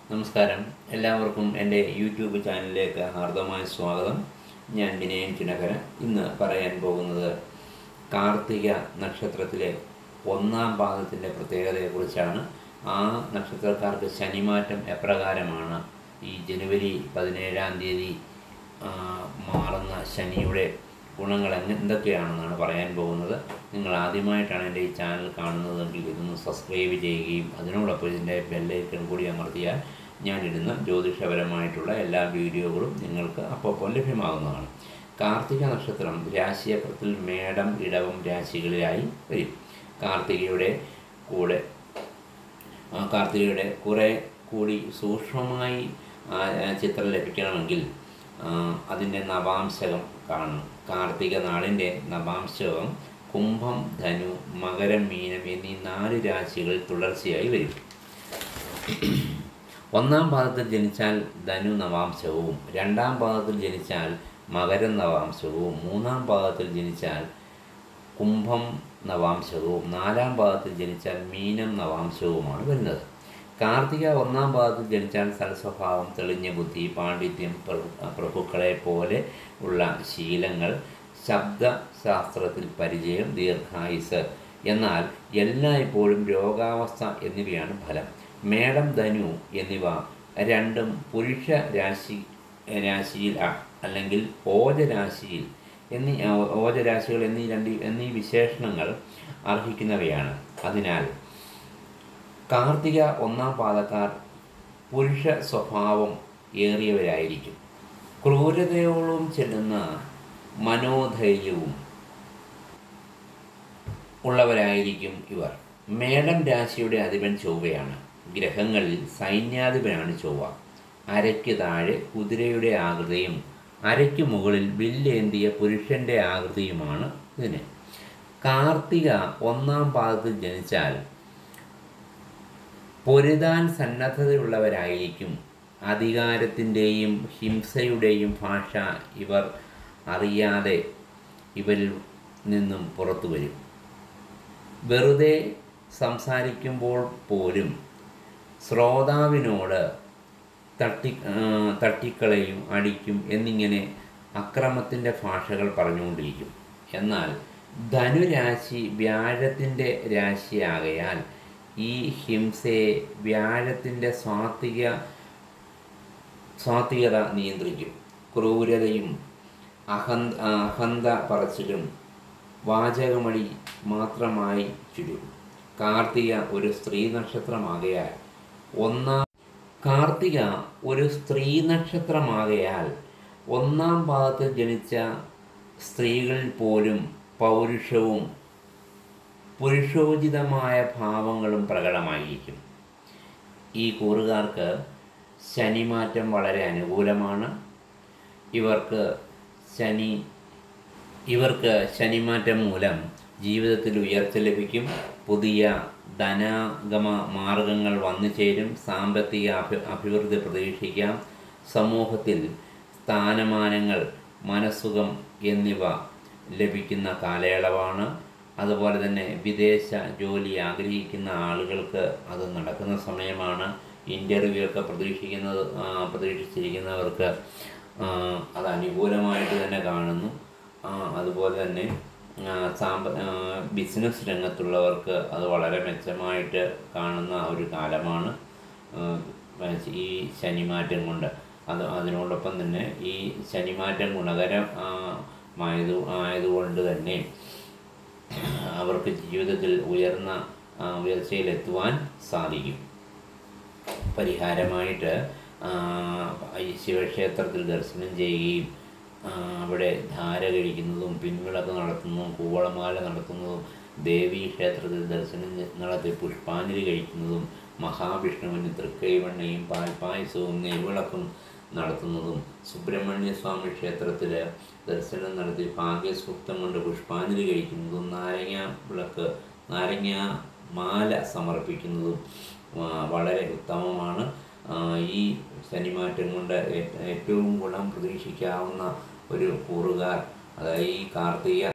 നമസ്കാരം എല്ലാവർക്കും എൻ്റെ യൂട്യൂബ് ചാനലിലേക്ക് ഹാർദമായ സ്വാഗതം ഞാൻ വിനയൻ ചുനകര ഇന്ന് പറയാൻ പോകുന്നത് കാർത്തിക നക്ഷത്രത്തിലെ ഒന്നാം പാദത്തിൻ്റെ പ്രത്യേകതയെക്കുറിച്ചാണ് ആ നക്ഷത്രക്കാർക്ക് ശനിമാറ്റം എപ്രകാരമാണ് ഈ ജനുവരി പതിനേഴാം തീയതി ആ, മാറുന്ന ശനിയുടെ ഗുണങ്ങൾ എങ്ങ എന്തൊക്കെയാണെന്നാണ് പറയാൻ പോകുന്നത് നിങ്ങൾ ആദ്യമായിട്ടാണ് എൻ്റെ ഈ ചാനൽ കാണുന്നതെങ്കിൽ ഇതൊന്ന് സബ്സ്ക്രൈബ് ചെയ്യുകയും അതിനോടൊപ്പം ഇതിൻ്റെ ബെല്ലൈക്കൺ കൂടി അമർത്തിയാൽ ഞാനിടുന്ന ജ്യോതിഷപരമായിട്ടുള്ള എല്ലാ വീഡിയോകളും നിങ്ങൾക്ക് അപ്പോൾ ലഭ്യമാകുന്നതാണ് കാർത്തിക നക്ഷത്രം രാശിചക്രത്തിൽ മേടം ഇടവം രാശികളിലായി വരും കാർത്തികയുടെ കൂടെ ആ കാർത്തികയുടെ കുറേ കൂടി സൂക്ഷ്മമായി ആ, ആ, ചിത്രം ലഭിക്കണമെങ്കിൽ ആ, അതിൻ്റെ നവാംശകം കാണണം കാർത്തിക നാളിൻ്റെ നവാംശകം കുംഭം ധനു മകരം മീനം എന്നീ നാല് രാശികൾ തുടർച്ചയായി വരും ഒന്നാം പാദത്തിൽ ജനിച്ചാൽ ധനു നവാംശവും രണ്ടാം പാദത്തിൽ ജനിച്ചാൽ മകരം നവാംശവും മൂന്നാം പാദത്തിൽ ജനിച്ചാൽ കുംഭം നവാംശവും നാലാം പാദത്തിൽ ജനിച്ചാൽ മീനം നവാംശവുമാണ് വരുന്നത് കാർത്തിക ഒന്നാം പാദത്തിൽ ജനിച്ചാൽ സൽസ്വഭാവം തെളിഞ്ഞ ബുദ്ധി പാണ്ഡിത്യം പ്രഭു പ്രഭുക്കളെ പോലെ ഉള്ള ശീലങ്ങൾ ശബ്ദശാസ്ത്രത്തിൽ പരിചയം ദീർഘായുസ് എന്നാൽ എല്ലായ്പ്പോഴും രോഗാവസ്ഥ എന്നിവയാണ് ഫലം മേടം ധനു എന്നിവ രണ്ടും പുരുഷ രാശി രാശിയിൽ അ- അല്ലെങ്കിൽ ഓജരാശിയിൽ എന്നീ ഓ- ഓജരാശികൾ എന്നീ രണ്ട് എന്നീ വിശേഷണങ്ങൾ അർഹിക്കുന്നവയാണ് അതിനാൽ കാർത്തിക ഒന്നാം പാദക്കാർ പുരുഷ സ്വഭാവം ഏറിയവരായിരിക്കും ക്രൂരതയോളം ചെല്ലുന്ന മനോധൈര്യവും ഉള്ളവരായിരിക്കും ഇവർ മേടം രാശിയുടെ അധിപൻ ചൊവ്വയാണ് ഗ്രഹങ്ങളിൽ സൈന്യാധിപനാണ് ചൊവ്വ അരയ്ക്ക് താഴെ കുതിരയുടെ ആകൃതിയും അരയ്ക്ക് മുകളിൽ വില്ലേന്തിയ പുരുഷന്റെ ആകൃതിയുമാണ് ഇതിന് കാർത്തിക ഒന്നാം പാദത്തിൽ ജനിച്ചാൽ പൊരുതാൻ സന്നദ്ധതയുള്ളവരായിരിക്കും അധികാരത്തിൻ്റെയും ഹിംസയുടെയും ഭാഷ ഇവർ അറിയാതെ ഇവരിൽ നിന്നും പുറത്തു വരും വെറുതെ സംസാരിക്കുമ്പോൾ പോലും ശ്രോതാവിനോട് തട്ടി ആ, തട്ടിക്കളയും അടിക്കും എന്നിങ്ങനെ അക്രമത്തിൻ്റെ ഭാഷകൾ പറഞ്ഞുകൊണ്ടിരിക്കും എന്നാൽ ധനുരാശി വ്യാഴത്തിൻ്റെ രാശിയാകയാൽ ഈ ഹിംസയെ വ്യാഴത്തിൻ്റെ സ്വാത്വിക സ്വാത്വികത നിയന്ത്രിക്കും ക്രൂരതയും അഹന്ത അഹന്ത പറച്ചിലും വാചകമടി മാത്രമായി ചുരും കാർത്തിക ഒരു സ്ത്രീ നക്ഷത്രമാകയാൽ ഒന്നാം കാർത്തിക ഒരു സ്ത്രീ നക്ഷത്രമാകയാൽ ഒന്നാം പാദത്തിൽ ജനിച്ച സ്ത്രീകളിൽ പോലും പൗരുഷവും പുരുഷോചിതമായ ഭാവങ്ങളും പ്രകടമായിരിക്കും ഈ കൂറുകാർക്ക് ശനിമാറ്റം വളരെ അനുകൂലമാണ് ഇവർക്ക് ശനി ഇവർക്ക് ശനിമാറ്റം മൂലം ജീവിതത്തിൽ ഉയർച്ച ലഭിക്കും പുതിയ ധനാഗമ മാർഗങ്ങൾ വന്നു ചേരും സാമ്പത്തിക അഭി അഭിവൃദ്ധി പ്രതീക്ഷിക്കാം സമൂഹത്തിൽ സ്ഥാനമാനങ്ങൾ മനസ്സുഖം എന്നിവ ലഭിക്കുന്ന കാലയളവാണ് അതുപോലെ തന്നെ വിദേശ ജോലി ആഗ്രഹിക്കുന്ന ആളുകൾക്ക് അത് നടക്കുന്ന സമയമാണ് ഇൻ്റർവ്യൂ ഒക്കെ പ്രതീക്ഷിക്കുന്നത് ആ, പ്രതീക്ഷിച്ചിരിക്കുന്നവർക്ക് ആ, അത് അനുകൂലമായിട്ട് തന്നെ കാണുന്നു ആ, അതുപോലെ തന്നെ ആ, സാമ്പ ആ, ബിസിനസ് രംഗത്തുള്ളവർക്ക് അത് വളരെ മെച്ചമായിട്ട് കാണുന്ന ഒരു കാലമാണ് ആ, ഈ ശനിമാറ്റം കൊണ്ട് അത് അതിനോടൊപ്പം തന്നെ ഈ ശനിമാറ്റം ഗുണകരം ആ, മായത് ആയതുകൊണ്ട് തന്നെ അവർക്ക് ജീവിതത്തിൽ ഉയർന്ന ആ, ഉയർച്ചയിലെത്തുവാൻ സാധിക്കും പരിഹാരമായിട്ട് ആ, ഈ ശിവക്ഷേത്രത്തിൽ ദർശനം ചെയ്യുകയും ആ, അവിടെ ധാര കഴിക്കുന്നതും പിൻവിളക്ക് നടത്തുന്നതും കൂവളമാല നടത്തുന്നതും ദേവീ ക്ഷേത്രത്തിൽ ദർശനം ചെ- നടത്തി പുഷ്പാഞ്ജലി കഴിക്കുന്നതും മഹാവിഷ്ണുവിന് തൃക്കൈവണ്ണയും പാൽപ്പായസവും നെയ്വിളക്കും നടത്തുന്നതും സുബ്രഹ്മണ്യ സ്വാമി ക്ഷേത്രത്തിൽ ദർശനം നടത്തി ഭാഗ്യസൂക്തം കൊണ്ട് പുഷ്പാഞ്ജലി കഴിക്കുന്നതും നാരങ്ങ വിളക്ക് നാരങ്ങ മാല സമർപ്പിക്കുന്നതും ആ, വളരെ ഉത്തമമാണ് ആ, ഈ ശനിമാറ്റം കൊണ്ട് ഏ- ഏറ്റവും ഗുണം പ്രതീക്ഷിക്കാവുന്ന ഒരു കൂറുകാർ അതായത് ഈ കാർത്തിക